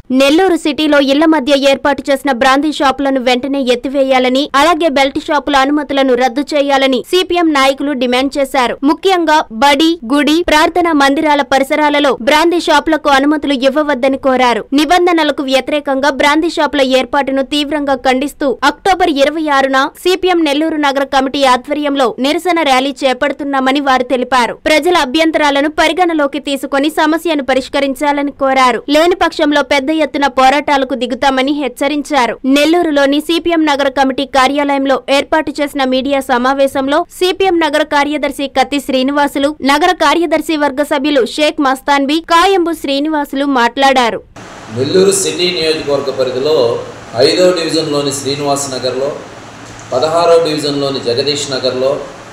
నెల్లూరు సిటీలో ఇళ్ల మధ్య ఏర్పాటు చేసిన బ్రాందీ షాపులను వెంటనే ఎత్తివేయాలని అలాగే బెల్ట్ షాపుల అనుమతులను రద్దు చేయాలని సిపిఎం నాయకులు డిమాండ్ చేశారు ముఖ్యంగా బడి గుడి ప్రార్థనా మందిరాల పరిసరాలలో బ్రాందీ షాపులకు అనుమతులు ఇవ్వవద్దని కోరారు నిబంధనలకు వ్యతిరేకంగా బ్రాందీ షాపుల ఏర్పాటును తీవ్రంగా ఖండిస్తూ అక్టోబర్ ఇరవై ఆరున సిపిఎం నెల్లూరు నగర కమిటీ ఆధ్వర్యంలో నిరసన ర్యాలీ చేపడుతున్నామని వారు తెలిపారు ప్రజల అభ్యంతరాలను పరిగణలోకి తీసుకొని సమస్యను పరిష్కరించాలని కోరారు లేని పక్షంలో పెద్ద ఎత్తున పోరాటాలకు దిగుతామని హెచ్చరించారు నెల్లూరులోని సిపిఎం నగర కమిటీ కార్యాలయంలో ఏర్పాటు చేసిన మీడియా సమావేశంలో సిపిఎం నగర కార్యదర్శి కత్తి శ్రీనివాసులు నగర కార్యదర్శి వర్గ సభ్యులు షేక్ మస్తాన్బి కాయంబు శ్రీనివాసులు మాట్లాడారు నెల్లూరు సిటీ నియోజకవర్గ పరిధిలో ఐదో డివిజన్లోని శ్రీనివాస్ నగర్లో పదహారో డివిజన్లోని జగదీష్ నగర్లో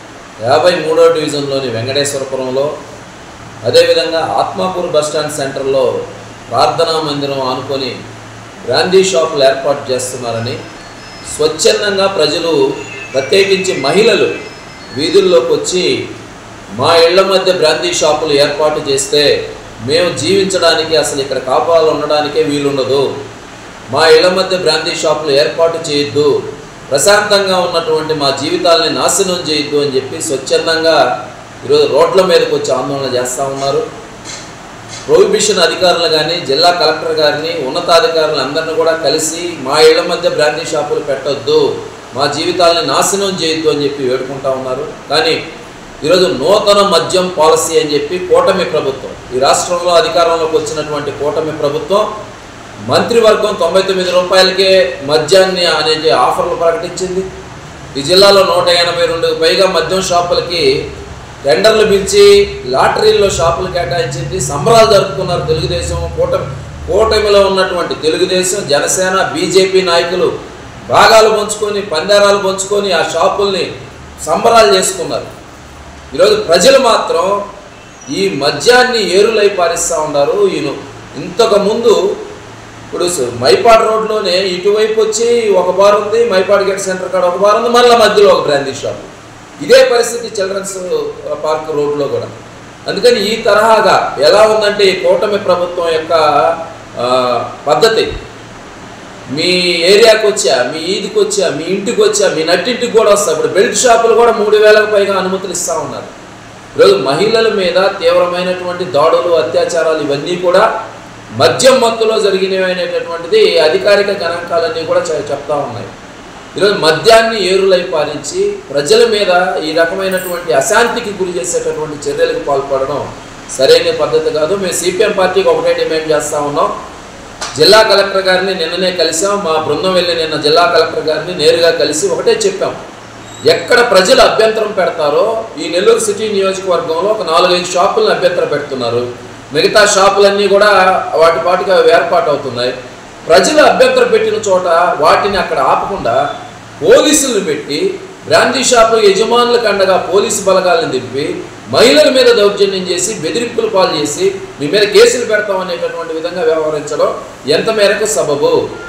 యాభై మూడో డివిజన్లోని వెంకటేశ్వరపురంలో అదేవిధంగా ఆత్మాపూర్ బస్టాండ్ సెంటర్లో ప్రార్థనా మందిరం ఆనుకొని బ్రాందీ షాపులు ఏర్పాటు చేస్తున్నారని స్వచ్ఛందంగా ప్రజలు ప్రత్యేకించి మహిళలు వీధుల్లోకి వచ్చి మా ఇళ్ల మధ్య బ్రాందీ షాపులు ఏర్పాటు చేస్తే మేము జీవించడానికి అసలు ఇక్కడ కాపాలు ఉండడానికే వీలుండదు మా ఇళ్ల మధ్య బ్రాందీ షాపులు ఏర్పాటు చేయొద్దు ప్రశాంతంగా ఉన్నటువంటి మా జీవితాలని నాశనం చేయొద్దు అని చెప్పి స్వచ్ఛందంగా ఈరోజు రోడ్ల మీదకి వచ్చి ఆందోళన చేస్తూ ఉన్నారు ప్రొహిబిషన్ అధికారులు కానీ జిల్లా కలెక్టర్ గారిని ఉన్నతాధికారులు అందరిని కూడా కలిసి మా ఇళ్ల మధ్య బ్రాందీ షాపులు పెట్టొద్దు మా జీవితాలని నాశనం చేయొద్దు అని చెప్పి వేడుకుంటా ఉన్నారు కానీ ఈరోజు నూతన మద్యం పాలసీ అని చెప్పి కూటమి ప్రభుత్వం ఈ రాష్ట్రంలో అధికారంలోకి వచ్చినటువంటి కూటమి ప్రభుత్వం మంత్రివర్గం తొంభై తొమ్మిది రూపాయలకే మద్యాన్ని అనేది ఆఫర్లు ప్రకటించింది ఈ జిల్లాలో నూట ఎనభై రెండుకు పైగా మద్యం షాపులకి టెండర్లు పిలిచి లాటరీల్లో షాపులు కేటాయించింది సంబరాలు జరుపుకున్నారు తెలుగుదేశం కూటమి కూటమిలో ఉన్నటువంటి తెలుగుదేశం జనసేన బీజేపీ నాయకులు భాగాలు పంచుకొని పందేరాలు పంచుకొని ఆ షాపుల్ని సంబరాలు చేసుకున్నారు ఈరోజు ప్రజలు మాత్రం ఈ మద్యాన్ని ఏరులై పారిస్తూ ఉన్నారు ఈయన ఇంతకు ముందు ఇప్పుడు స- మైపాడు రోడ్లోనే ఇటువైపు వచ్చి ఒక బార్ ఉంది మైపాడు గేట్ సెంటర్ కాడ ఒక బార్ ఉంది మళ్ళీ మధ్యలో ఒక బ్రాందీ షాప్ ఇదే పరిస్థితి చిల్డ్రన్స్ పార్క్ రోడ్లో కూడా అందుకని ఈ తరహాగా ఎలా ఉందంటే ఈ కూటమి ప్రభుత్వం యొక్క ఆ, పద్ధతి మీ ఏరియాకి వచ్చా మీ ఈదికి వచ్చా మీ ఇంటికి వచ్చా మీ నట్టింటికి కూడా వస్తా ఇప్పుడు బెల్ట్ షాపులు కూడా మూడు వేలకు పైగా అనుమతులు ఇస్తూ ఉన్నారు ఈరోజు మహిళల మీద తీవ్రమైనటువంటి దాడులు అత్యాచారాలు ఇవన్నీ కూడా మద్యం మత్తులో జరిగినవి అనేటటువంటిది అధికారిక గణాంకాలన్నీ కూడా చె- చెప్తా ఉన్నాయి ఈరోజు మద్యాన్ని ఏరులై పాలించి ప్రజల మీద ఈ రకమైనటువంటి అశాంతికి గురి చేసేటటువంటి చర్యలకు పాల్పడడం సరైన పద్ధతి కాదు మేము సిపిఎం పార్టీకి ఒకటే డిమాండ్ చేస్తూ ఉన్నాం జిల్లా కలెక్టర్ గారిని నిన్ననే కలిసాం మా బృందం వెళ్ళి నిన్న జిల్లా కలెక్టర్ గారిని నేరుగా కలిసి ఒకటే చెప్పాం ఎక్కడ ప్రజలు అభ్యంతరం పెడతారో ఈ నెల్లూరు సిటీ నియోజకవర్గంలో ఒక నాలుగైదు షాపులను అభ్యంతరం పెడుతున్నారు మిగతా షాపులన్నీ కూడా వాటి పాటికి అవి ఏర్పాటు అవుతున్నాయి ప్రజలు అభ్యంతరం పెట్టిన చోట వాటిని అక్కడ ఆపకుండా పోలీసులను పెట్టి బ్రాందీ షాపు యజమానులకు అండగా పోలీసు బలగాలను దింపి మహిళల మీద దౌర్జన్యం చేసి బెదిరింపులు పాలు చేసి మీ మీద కేసులు పెడతాం అనేటటువంటి విధంగా వ్యవహరించడం ఎంత మేరకు సబబు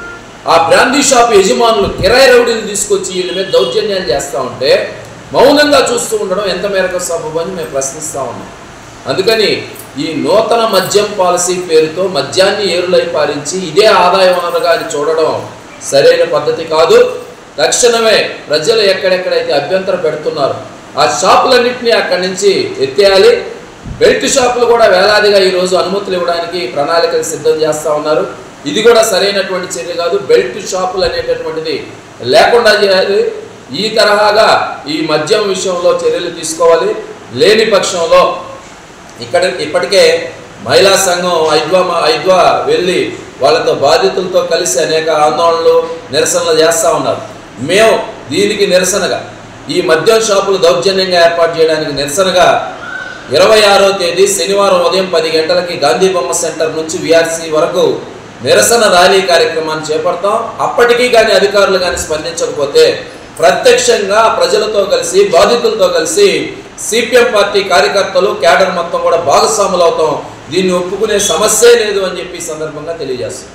ఆ బ్రాందీ షాప్ యజమానులు కిరాయి రౌడీలు తీసుకొచ్చి వీళ్ళ మీద దౌర్జన్యాలు చేస్తూ ఉంటే మౌనంగా చూస్తూ ఉండడం ఎంత మేరకు సబబు అని మేము ప్రశ్నిస్తూ ఉన్నాం అందుకని ఈ నూతన మద్యం పాలసీ పేరుతో మద్యాన్ని ఏరులై పారించి ఇదే ఆదాయ వనరుగా అని చూడడం సరైన పద్ధతి కాదు తక్షణమే ప్రజలు ఎక్కడెక్కడైతే అభ్యంతరం పెడుతున్నారు ఆ షాపులన్నింటినీ అక్కడి నుంచి ఎత్తేయాలి బెల్ట్ షాపులు కూడా వేలాదిగా ఈరోజు అనుమతులు ఇవ్వడానికి ప్రణాళికలు సిద్ధం చేస్తూ ఉన్నారు ఇది కూడా సరైనటువంటి చర్య కాదు బెల్ట్ షాపులు అనేటటువంటిది లేకుండా చేయాలి ఈ తరహాగా ఈ మద్యం విషయంలో చర్యలు తీసుకోవాలి లేని పక్షంలో ఇక్కడ ఇప్పటికే మహిళా సంఘం ఐద్వా ఐద్వా వెళ్ళి వాళ్ళతో బాధితులతో కలిసి అనేక ఆందోళనలు నిరసనలు చేస్తూ ఉన్నారు మేము దీనికి నిరసనగా ఈ మద్యం షాపులు దౌర్జన్యంగా ఏర్పాటు చేయడానికి నిరసనగా ఇరవై ఆరో తేదీ శనివారం ఉదయం పది గంటలకి గాంధీ బొమ్మ సెంటర్ నుంచి విఆర్సీ వరకు నిరసన ర్యాలీ కార్యక్రమాన్ని చేపడతాం అప్పటికీ కానీ అధికారులు కానీ స్పందించకపోతే ప్రత్యక్షంగా ప్రజలతో కలిసి బాధితులతో కలిసి సిపిఎం పార్టీ కార్యకర్తలు క్యాడర్ మొత్తం కూడా భాగస్వాములు అవుతాం దీన్ని ఒప్పుకునే సమస్యే లేదు అని చెప్పి ఈ సందర్భంగా తెలియజేస్తాం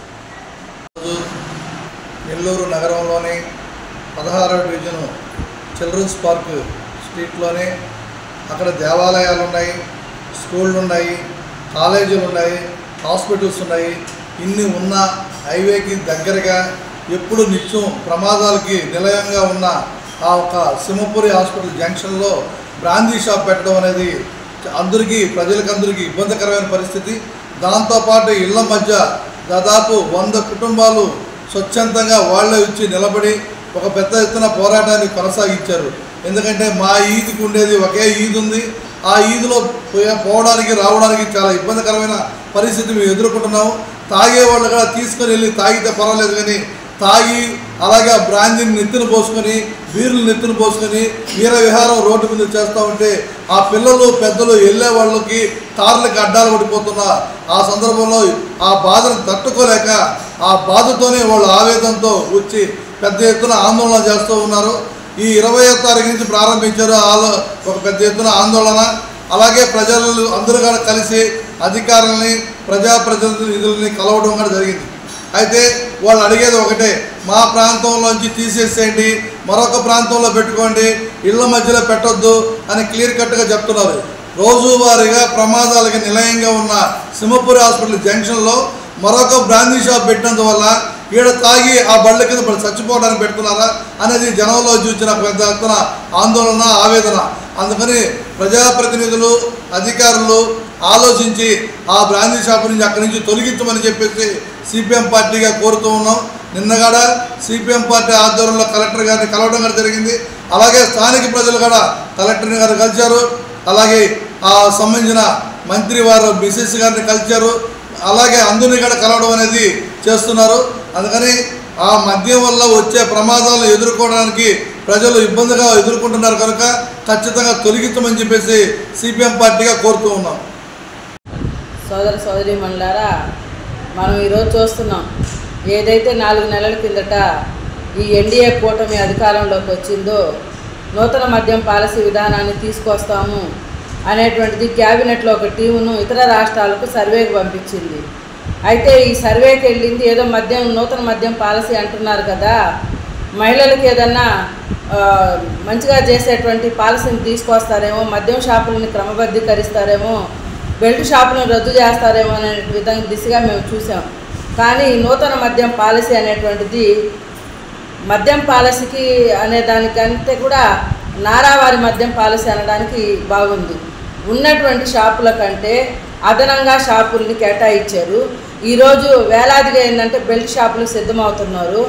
నెల్లూరు నగరంలోని పదహారవ డివిజను చిల్డ్రన్స్ పార్క్ స్ట్రీట్లోనే అక్కడ దేవాలయాలు ఉన్నాయి స్కూళ్ళు ఉన్నాయి కాలేజీలు ఉన్నాయి హాస్పిటల్స్ ఉన్నాయి ఇన్ని ఉన్న హైవేకి దగ్గరగా ఎప్పుడు నిత్యం ప్రమాదాలకి నిలయంగా ఉన్న ఆ ఒక సింహపురి హాస్పిటల్ జంక్షన్లో బ్రాందీ షాప్ పెట్టడం అనేది అందరికీ ప్రజలకందరికీ ఇబ్బందికరమైన పరిస్థితి దాంతోపాటు ఇళ్ల మధ్య దాదాపు వంద కుటుంబాలు స్వచ్ఛందంగా వాళ్ళే వచ్చి నిలబడి ఒక పెద్ద ఎత్తున పోరాటాన్ని కొనసాగించారు ఎందుకంటే మా ఈద్కి ఉండేది ఒకే ఈద్ ఉంది ఆ ఈద్లో పోయే- పోవడానికి రావడానికి చాలా ఇబ్బందికరమైన పరిస్థితి మేము ఎదుర్కొంటున్నాము తాగే వాళ్ళు కూడా తీసుకొని వెళ్ళి తాగితే పర్వాలేదు కానీ తాగి అలాగే ఆ బ్రాందీని నెత్తిన పోసుకొని బీర్లు నెత్తిన పోసుకొని వీర విహారం రోడ్డు మీద చేస్తూ ఉంటే ఆ పిల్లలు పెద్దలు వెళ్ళే వాళ్ళకి కార్లకి అడ్డాలు పడిపోతున్న ఆ సందర్భంలో ఆ బాధను తట్టుకోలేక ఆ బాధతోనే వాళ్ళు ఆవేదనతో వచ్చి పెద్ద ఎత్తున ఆందోళన చేస్తూ ఉన్నారు ఈ ఇరవయో తారీఖు నుంచి ప్రారంభించారు ఆలో ఒక పెద్ద ఎత్తున ఆందోళన అలాగే ప్రజలు అందరూ కూడా కలిసి అధికారులని ప్రజాప్రతినిధులని కలవడం కూడా జరిగింది అయితే వాళ్ళు అడిగేది ఒకటే మా ప్రాంతంలోంచి తీసేసేయండి మరొక ప్రాంతంలో పెట్టుకోండి ఇళ్ళ మధ్యలో పెట్టొద్దు అని క్లియర్ కట్గా చెప్తున్నారు రోజువారీగా ప్రమాదాలకి నిలయంగా ఉన్న సింహపురి హాస్పిటల్ జంక్షన్లో మరొక బ్రాందీ షాప్ పెట్టినందువల్ల ఈడ తాగి ఆ బళ్ళ కింద పడి చచ్చిపోవడానికి పెడుతున్నారా అనేది జనంలో చూసిన పెద్ద ఎత్తున ఆందోళన ఆవేదన అందుకని ప్రజాప్రతినిధులు అధికారులు ఆలోచించి ఆ బ్రాందీ షాప్ నుంచి అక్కడి నుంచి తొలగించమని చెప్పేసి సిపిఎం పార్టీగా కోరుతూ ఉన్నాం నిన్నగాడ సిపిఎం పార్టీ ఆధ్వర్యంలో కలెక్టర్ గారిని కలవడం కూడా జరిగింది అలాగే స్థానిక ప్రజలు కూడా కలెక్టర్ గారు కలిశారు అలాగే ఆ సంబంధించిన మంత్రి వారు బిసిసి గారిని కలిశారు అలాగే అందరినీ కూడా కలవడం అనేది చేస్తున్నారు అందుకని ఆ మద్యం వల్ల వచ్చే ప్రమాదాలను ఎదుర్కోవడానికి ప్రజలు ఇబ్బందిగా ఎదుర్కొంటున్నారు కనుక ఖచ్చితంగా తొలగించమని చెప్పేసి సిపిఎం పార్టీగా కోరుతూ ఉన్నాం సోదర సోదరి మండలారా మనం ఈరోజు చూస్తున్నాం ఏదైతే నాలుగు నెలల కిందట ఈ ఎన్డీఏ కూటమి అధికారంలోకి వచ్చిందో నూతన మద్యం పాలసీ విధానాన్ని తీసుకొస్తాము అనేటువంటిది క్యాబినెట్లో ఒక టీమును ఇతర రాష్ట్రాలకు సర్వేకి పంపించింది అయితే ఈ సర్వేకి వెళ్ళింది ఏదో మద్యం నూతన మద్యం పాలసీ అంటున్నారు కదా మహిళలకు ఏదన్నా ఆ, మంచిగా చేసేటువంటి పాలసీని తీసుకొస్తారేమో మద్యం షాపులను క్రమబద్ధీకరిస్తారేమో బెల్ట్ షాపులను రద్దు చేస్తారేమో అనే విధంగా దిశగా మేము చూసాం కానీ ఈ నూతన మద్యం పాలసీ అనేటువంటిది మద్యం పాలసీకి అనే దానికంటే కూడా నారావారి మద్యం పాలసీ అనడానికి బాగుంది ఉన్నటువంటి షాపుల కంటే అదనంగా షాపుల్ని కేటాయించారు ఈరోజు వేలాదిగా ఏంటంటే బెల్ట్ షాపులు సిద్ధమవుతున్నారు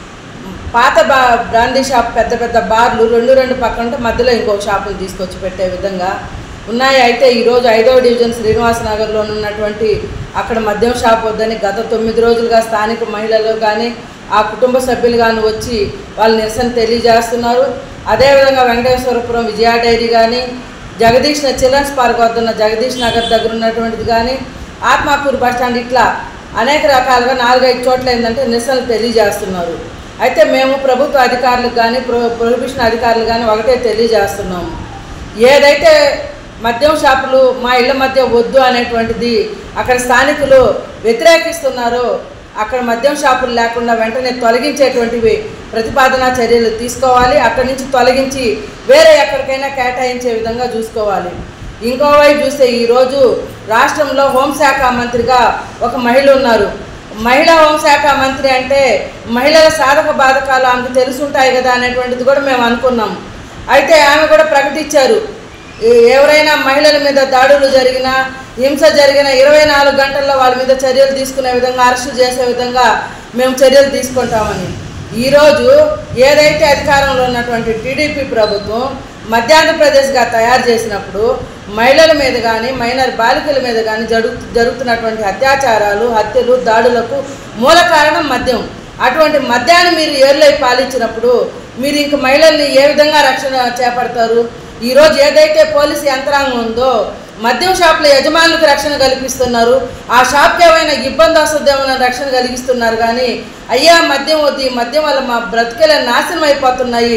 పాత బా బ్రాందీ షాప్ పెద్ద పెద్ద బార్లు రెండు రెండు పక్కన ఉంటే మధ్యలో ఇంకో షాపులు తీసుకొచ్చి పెట్టే విధంగా ఉన్నాయి అయితే ఈరోజు ఐదవ డివిజన్ శ్రీనివాస నగర్లో ఉన్నటువంటి అక్కడ మద్యం షాప్ వద్దని గత తొమ్మిది రోజులుగా స్థానిక మహిళలు కానీ ఆ కుటుంబ సభ్యులు కానీ వచ్చి వాళ్ళ నిరసన తెలియజేస్తున్నారు అదేవిధంగా వెంకటేశ్వరపురం విజయ డైరీ కానీ జగదీష్ న- చిల్డ్రన్స్ పార్క్ వద్ద ఉన్న జగదీష్ నగర్ దగ్గర ఉన్నటువంటిది కానీ ఆత్మాకూరు బస్ స్టాండ్ ఇట్లా అనేక రకాలుగా నాలుగైదు చోట్ల ఏంటంటే నిరసనలు తెలియజేస్తున్నారు అయితే మేము ప్రభుత్వ అధికారులకు కానీ ప్రొ ప్రొహిబిషన్ అధికారులు కానీ ఒకటే తెలియజేస్తున్నాము ఏదైతే మద్యం షాపులు మా ఇళ్ళ మధ్య వద్దు అనేటువంటిది అక్కడ స్థానికులు వ్యతిరేకిస్తున్నారో అక్కడ మద్యం షాపులు లేకుండా వెంటనే తొలగించేటువంటివి ప్రతిపాదన చర్యలు తీసుకోవాలి అక్కడి నుంచి తొలగించి వేరే ఎక్కడికైనా కేటాయించే విధంగా చూసుకోవాలి ఇంకోవైపు చూస్తే ఈరోజు రాష్ట్రంలో హోంశాఖ మంత్రిగా ఒక మహిళ ఉన్నారు మహిళా హోంశాఖ మంత్రి అంటే మహిళల సాధక బాధకాలు ఆమెకు తెలుసుంటాయి కదా అనేటువంటిది కూడా మేము అనుకున్నాం అయితే ఆమె కూడా ప్రకటించారు ఏ- ఎవరైనా మహిళల మీద దాడులు జరిగినా హింస జరిగిన ఇరవై నాలుగు గంటల్లో వాళ్ళ మీద చర్యలు తీసుకునే విధంగా అరెస్టు చేసే విధంగా మేము చర్యలు తీసుకుంటామని ఈరోజు ఏదైతే అధికారంలో ఉన్నటువంటి టీడీపీ ప్రభుత్వం మధ్యాంధ్రప్రదేశ్గా తయారు చేసినప్పుడు మహిళల మీద కానీ మైనర్ బాలికల మీద కానీ జరుగు జరుగుతున్నటువంటి అత్యాచారాలు హత్యలు దాడులకు మూల కారణం మద్యం అటువంటి మద్యాన్ని మీరు ఏర్లై పాలించినప్పుడు మీరు ఇంక మహిళల్ని ఏ విధంగా రక్షణ చేపడతారు ఈరోజు ఏదైతే పోలీసు యంత్రాంగం ఉందో మద్యం షాపుల యజమానులకు రక్షణ కల్పిస్తున్నారు ఆ షాప్కి ఏమైనా ఇబ్బంది వస్తుందేమో రక్షణ కలిగిస్తున్నారు కానీ అయ్యా మద్యం వద్దు ఈ మద్యం వల్ల మా బ్రతికేల నాశనం అయిపోతున్నాయి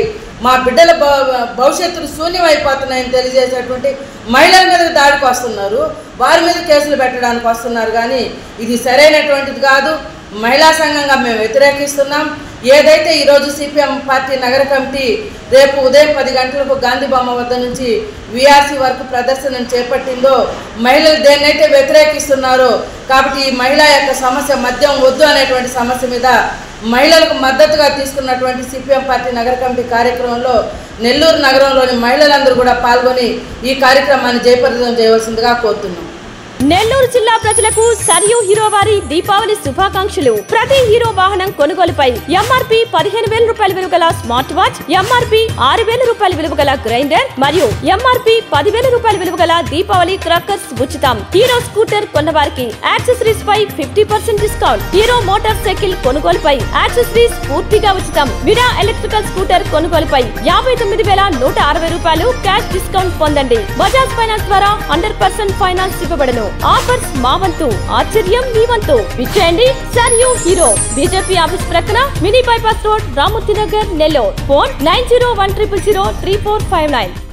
మా బిడ్డల భ- భవిష్యత్తులు శూన్యమైపోతున్నాయని తెలియజేసేటువంటి మహిళల మీద దాడికి వస్తున్నారు వారి మీద కేసులు పెట్టడానికి వస్తున్నారు కానీ ఇది సరైనటువంటిది కాదు మహిళా సంఘంగా మేము వ్యతిరేకిస్తున్నాం ఏదైతే ఈరోజు సిపిఎం పార్టీ నగర కమిటీ రేపు ఉదయం పది గంటలకు గాంధీ బొమ్మ వద్ద నుంచి విఆర్సీ వరకు ప్రదర్శనను చేపట్టిందో మహిళలు దేన్నైతే వ్యతిరేకిస్తున్నారో కాబట్టి ఈ మహిళ యొక్క సమస్య మద్యం వద్దు అనేటువంటి సమస్య మీద మహిళలకు మద్దతుగా తీసుకున్నటువంటి సిపిఎం పార్టీ నగర కమిటీ కార్యక్రమంలో నెల్లూరు నగరంలోని మహిళలందరూ కూడా పాల్గొని ఈ కార్యక్రమాన్ని జయప్రదం చేయవలసిందిగా కోరుతున్నాం నెల్లూరు జిల్లా ప్రజలకు సరియు హీరో వారి దీపావళి శుభాకాంక్షలు ప్రతి హీరో వాహనం కొనుగోలుపై ఎంఆర్పి పదిహేను వేల రూపాయల విలువ గల స్మార్ట్ వాచ్ ఎంఆర్పి ఆరు వేల రూపాయల విలువ గల గ్రైండర్ మరియు ఎంఆర్పి పదివేల రూపాయల విలువ గల దీపావళి క్రాకర్స్ ఉచితం హీరో స్కూటర్ కొన్నవారికి యాక్సెసరీస్ పై fifty percent discount Hero motorcycle కొనుగోలుపై యాక్సెసరీస్ పూర్తిగా ఉచితం విడా ఎలక్ట్రికల్ స్కూటర్ కొనుగోలుపై యాభై తొమ్మిది వేల నూట అరవై రూపాయలు క్యాష్ డిస్కౌంట్ పొందండి బజాజ్ ఫైనాన్స్ ద్వారా హండ్రెడ్ పర్సెంట్ ఫైనాన్స్ ఇవ్వబడను ఆఫర్స్ మా వంతు ఆశ్చర్యం మీ వంతు విచ్చేయండి సర్ యూ హీరో బీజేపీ ఆఫీస్ ప్రక్కన mini bypass road Ramurthy Nagar Nellore phone nine zero one triple zero three four five nine